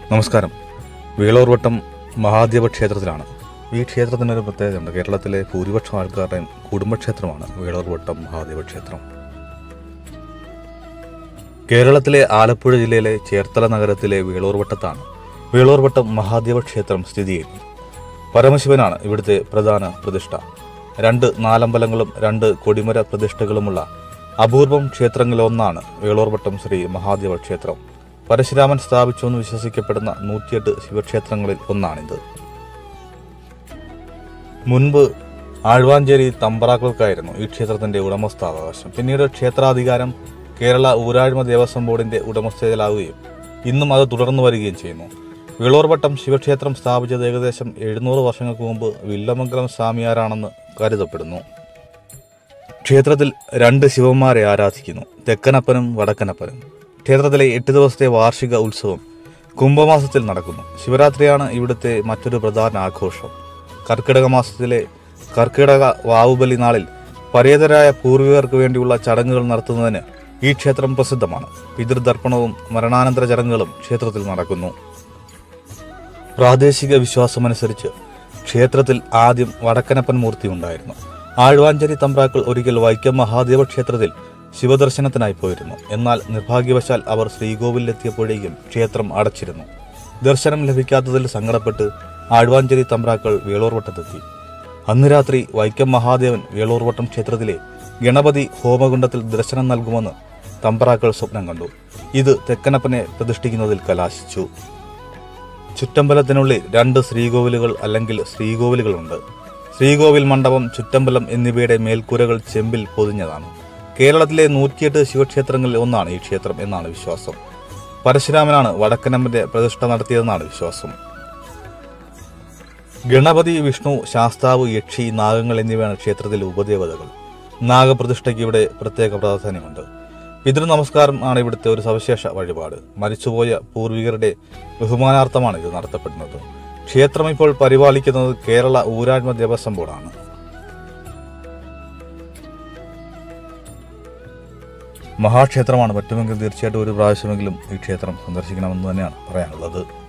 നമസ്കാരം വേളൂർവട്ടം മഹാദേവ ക്ഷേത്രത്തിലാണ് ഈ ക്ഷേത്രത്തിനൊരു പ്രത്യേകതയുണ്ട് കേരളത്തിലെ ഭൂരിപക്ഷം ആൾക്കാരുടെയും കുടുംബക്ഷേത്രമാണ് വേളൂർവട്ടം മഹാദേവ ക്ഷേത്രം കേരളത്തിലെ ആലപ്പുഴ ജില്ലയിലെ ചേർത്തല നഗരത്തിലെ വേളൂർവട്ടത്താണ് വേളൂർവട്ടം മഹാദേവ ക്ഷേത്രം സ്ഥിതി ചെയ്യുന്നത് പരമശിവനാണ് ഇവിടുത്തെ പ്രധാന പ്രതിഷ്ഠ രണ്ട് നാലമ്പലങ്ങളും രണ്ട് കൊടിമര പ്രതിഷ്ഠകളുമുള്ള അപൂർവം ക്ഷേത്രങ്ങളിലൊന്നാണ് വേളൂർവട്ടം ശ്രീ മഹാദേവ ക്ഷേത്രം പരശുരാമൻ സ്ഥാപിച്ചുവെന്ന് വിശ്വസിക്കപ്പെടുന്ന നൂറ്റിയെട്ട് ശിവക്ഷേത്രങ്ങളിൽ ഒന്നാണിത് മുൻപ് ആഴ്വാഞ്ചേരി തമ്പ്രാക്കൾക്കായിരുന്നു ഈ ക്ഷേത്രത്തിന്റെ ഉടമസ്ഥാവകാശം പിന്നീട് ക്ഷേത്രാധികാരം കേരള ഊരാഴ്മ ദേവസ്വം ബോർഡിന്റെ ഉടമസ്ഥതയിലാവുകയും ഇന്നും അത് തുടർന്നു വരികയും ചെയ്യുന്നു വിളൂർവട്ടം ശിവക്ഷേത്രം സ്ഥാപിച്ചത് ഏകദേശം എഴുന്നൂറ് വർഷങ്ങൾക്ക് മുമ്പ് വില്ലമംഗലം സ്വാമിയാരാണെന്ന് കരുതപ്പെടുന്നു ക്ഷേത്രത്തിൽ രണ്ട് ശിവന്മാരെ ആരാധിക്കുന്നു തെക്കനപ്പനും വടക്കനപ്പനും ക്ഷേത്രത്തിലെ എട്ട് ദിവസത്തെ വാർഷിക ഉത്സവം കുംഭമാസത്തിൽ നടക്കുന്നു ശിവരാത്രിയാണ് ഇവിടുത്തെ മറ്റൊരു പ്രധാന ആഘോഷം കർക്കിടക മാസത്തിലെ കർക്കിടക വാവുബലി നാളിൽ പരേതരായ പൂർവികർക്ക് വേണ്ടിയുള്ള ചടങ്ങുകൾ നടത്തുന്നതിന് ഈ ക്ഷേത്രം പ്രസിദ്ധമാണ് പിതൃതർപ്പണവും മരണാനന്തര ചടങ്ങുകളും ക്ഷേത്രത്തിൽ നടക്കുന്നു പ്രാദേശിക വിശ്വാസമനുസരിച്ച് ക്ഷേത്രത്തിൽ ആദ്യം വടക്കനപ്പൻ മൂർത്തി ഉണ്ടായിരുന്നു ആഴ്വാഞ്ചേരി തമ്പ്രാക്കൾ ഒരിക്കൽ വൈക്കം മഹാദേവ ക്ഷേത്രത്തിൽ ശിവദർശനത്തിനായി പോയിരുന്നു എന്നാൽ നിർഭാഗ്യവശാൽ അവർ ശ്രീകോവിലെത്തിയപ്പോഴേക്കും ക്ഷേത്രം അടച്ചിരുന്നു ദർശനം ലഭിക്കാത്തതിൽ സങ്കടപ്പെട്ട് ആഴ്വാഞ്ചേരി തമ്പ്രാക്കൾ വേളൂർവട്ടത്തെത്തി അന്ന് രാത്രി വൈക്കം മഹാദേവൻ വേളൂർവട്ടം ക്ഷേത്രത്തിലെ ഗണപതി ഹോമകുണ്ടത്തിൽ ദർശനം നൽകുമെന്ന് തമ്പ്രാക്കൾ സ്വപ്നം കണ്ടു ഇത് തെക്കനപ്പനെ പ്രതിഷ്ഠിക്കുന്നതിൽ കലാശിച്ചു ചുറ്റമ്പലത്തിനുള്ളിൽ രണ്ട് ശ്രീകോവിലുകൾ അല്ലെങ്കിൽ ശ്രീകോവിലുകളുണ്ട് ശ്രീകോവിൽ മണ്ഡപം ചുറ്റമ്പലം എന്നിവയുടെ മേൽക്കൂരകൾ ചെമ്പിൽ പൊതിഞ്ഞതാണ് കേരളത്തിലെ നൂറ്റിയെട്ട് ശിവക്ഷേത്രങ്ങളിൽ ഒന്നാണ് ഈ ക്ഷേത്രം എന്നാണ് വിശ്വാസം പരശുരാമനാണ് വടക്കനമ്പന്റെ പ്രതിഷ്ഠ നടത്തിയതെന്നാണ് വിശ്വാസം ഗണപതി വിഷ്ണു ശാസ്താവ് യക്ഷി നാഗങ്ങൾ എന്നിവയാണ് ക്ഷേത്രത്തിലെ ഉപദേവതകൾ നാഗപ്രതിഷ്ഠയ്ക്ക് ഇവിടെ പ്രത്യേക പ്രാധാന്യമുണ്ട് പിതൃ നമസ്കാരം ആണ് ഇവിടുത്തെ ഒരു സവിശേഷ വഴിപാട് മരിച്ചുപോയ പൂർവികരുടെ ബഹുമാനാർത്ഥമാണ് ഇത് നടത്തപ്പെടുന്നത് ക്ഷേത്രം ഇപ്പോൾ പരിപാലിക്കുന്നത് കേരള ഊരാഴ്മ ദേവസ്വം ബോർഡാണ് മഹാക്ഷേത്രമാണ് പറ്റുമെങ്കിൽ തീർച്ചയായിട്ടും ഒരു പ്രാവശ്യമെങ്കിലും ഈ ക്ഷേത്രം സന്ദർശിക്കണമെന്ന് തന്നെയാണ് പറയാനുള്ളത്